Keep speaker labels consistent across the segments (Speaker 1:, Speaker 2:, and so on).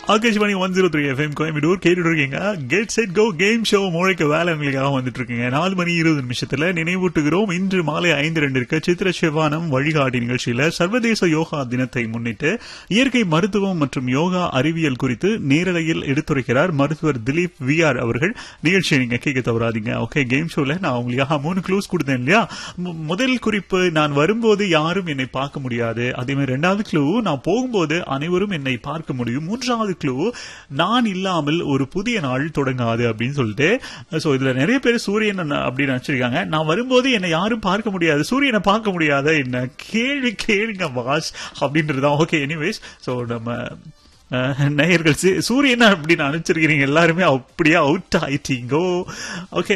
Speaker 1: Akashvani one zero three FM Coimbatore கேட்டுட்டு இருக்கீங்க get set go game show முழைக்க வேலை உங்களுக்காக வந்துட்டு இருக்கீங்க நாலு மணி இருபது நிமிஷத்துல நினைவூட்டுகிறோம் இன்று மாலை ஐந்து ரெண்டிற்கு சித்திர செவ்வானம் வழிகாட்டி நிகழ்ச்சியில சர்வதேச யோகா தினத்தை முன்னிட்டு இயற்கை மருத்துவம் மற்றும் யோகா அறிவியல் குறித்து நேரலையில் எடுத்துரைக்கிறார் மருத்துவர் திலீப் வி ஆர் அவர்கள் நிகழ்ச்சியை நீங்க கேட்க தவறாதீங்க ஓகே கேம் ஷோல நான் உங்களுக்காக மூணு க்ளூஸ் கொடுத்தேன் இல்லையா மு- முதல் குறிப்பு நான் வரும்போது யாரும் என்னை பார்க்க முடியாது அதே மாதிரி ரெண்டாவது க்ளூ நான் போகும்போது அனைவரும் என்னை பார்க்க முடியும் மூன்றாவது க்ளூ நான் இல்லாமல் ஒரு புதிய நாள் தொடங்காது அப்படின்னு சொல்லிட்டு சோ இதுல நிறைய பேர் சூரியன் அண்ணா அப்படின்னு நினைச்சிருக்காங்க நான் வரும்போது என்னை யாரும் பார்க்க முடியாது சூரியனை பார்க்க முடியாத என்ன கேள்வி கேளுங்க பாஸ் அப்படின்றதுதான் ஓகே எனிவேஸ் சோ நம்ம அஹ், நேயர்கள் சி- சூரியன் அப்படின்னு அனுப்பிச்சிருக்கிறீங்க எல்லாருமே அப்படியே அவுட் ஆயிட்டீங்கோ ஓகே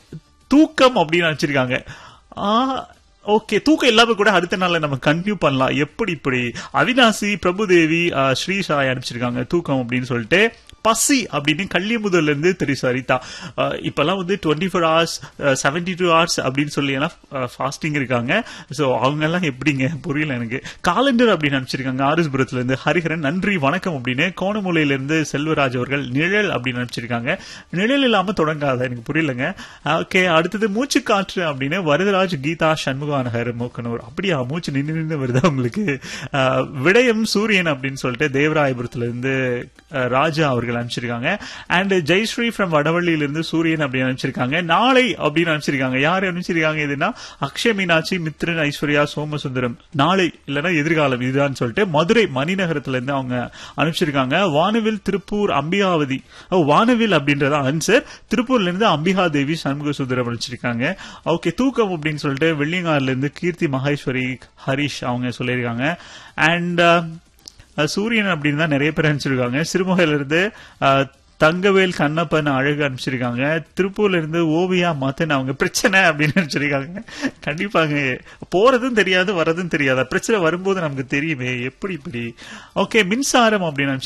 Speaker 1: தூக்கம் அப்படின்னு நினைச்சிருக்காங்க ஆ ஓகே தூக்கம் எல்லாமே கூட அடுத்த நாள்ல நம்ம கண்டினியூ பண்ணலாம் எப்படி இப்படி அவினாசி பிரபுதேவி அஹ், ஸ்ரீ சாய் அனுப்பிச்சிருக்காங்க தூக்கம் அப்படின்னு சொல்லிட்டு பசி அப்படின்னு கள்ளியமுதல்ல இருந்து திரு சரிதா அஹ், இப்பெல்லாம் வந்து twenty four hours seventy two hours அப்படின்னு சொல்லி எல்லாம் ஃபாஸ்டிங் இருக்காங்க ஸோ அவங்க எல்லாம் எப்படிங்க புரியல எனக்கு காலண்டர் அப்படின்னு அனுப்பிச்சிருக்காங்க ஆரிஸ்புரத்துல இருந்து ஹரிஹரன் நன்றி வணக்கம் அப்படின்னு கோணமூலையில இருந்து செல்வராஜ் அவர்கள் நிழல் அப்படின்னு அனுப்பிச்சிருக்காங்க நிழல் இல்லாம தொடங்காத எனக்கு புரியலங்க ஓகே அடுத்தது மூச்சு காற்று அப்படின்னு வரதராஜ் கீதா சண்முகானகர் மூக்கனூர் அப்படியா மூச்சு நின்று நின்று வருதா உங்களுக்கு அஹ், விடயம் சூரியன் அப்படின்னு சொல்லிட்டு தேவராயபுரத்துல இருந்து அஹ், ராஜா அவர்கள் அனுப்பிச்சிருக்காங்க அண்ட் ஜெயஸ்ரீ ஃப்ரம் வடவள்ளியில இருந்து சூரியன் அப்படின்னு அனுப்பிச்சிருக்காங்க நாளை அப்படின்னு அனுப்பிச்சிருக்காங்க யார் அனுப்பிச்சிருக்காங்க இதுன்னா அக்ஷய் மீனாட்சி மித்ரன் ஐஸ்வர்யா சோமசுந்தரம் நாளை இல்லைன்னா எதிர்காலம் இதுதான் சொல்லிட்டு மதுரை மணிநகரத்துல இருந்து அவங்க அனுப்பிச்சிருக்காங்க வானவில் திருப்பூர் அம்பிகாவதி ஓ வானவில் அப்படின்றத ஆன்சர் திருப்பூர்ல இருந்து அம்பிகா தேவி சண்முக சுந்தரம் அனுப்பிச்சிருக்காங்க ஓகே தூக்கம் அப்படின்னு சொல்லிட்டு வெள்ளியங்கார்ல இருந்து கீர்த்தி மகேஸ்வரி ஹரிஷ் அவங்க சொல்லியிருக்காங்க அண்ட் சூரியன் அப்படின்னு தான் நிறைய பேர் அனுப்பிச்சிருக்காங்க சிறுமுகையில இருந்து அஹ், தங்கவேல் கண்ணப்பன் அழகு அனுப்பிச்சிருக்காங்க திருப்பூர்ல இருந்து ஓவியா மதன் அவங்க பிரச்சனை அப்படின்னு அனுப்பிச்சிருக்காங்க கண்டிப்பாங்க போறதும் தெரியாது வரதும் தெரியாது பிரச்சனை வரும்போது நமக்கு தெரியுமே எப்படி இப்படி ஓகே மின்சாரம் அப்படின்னு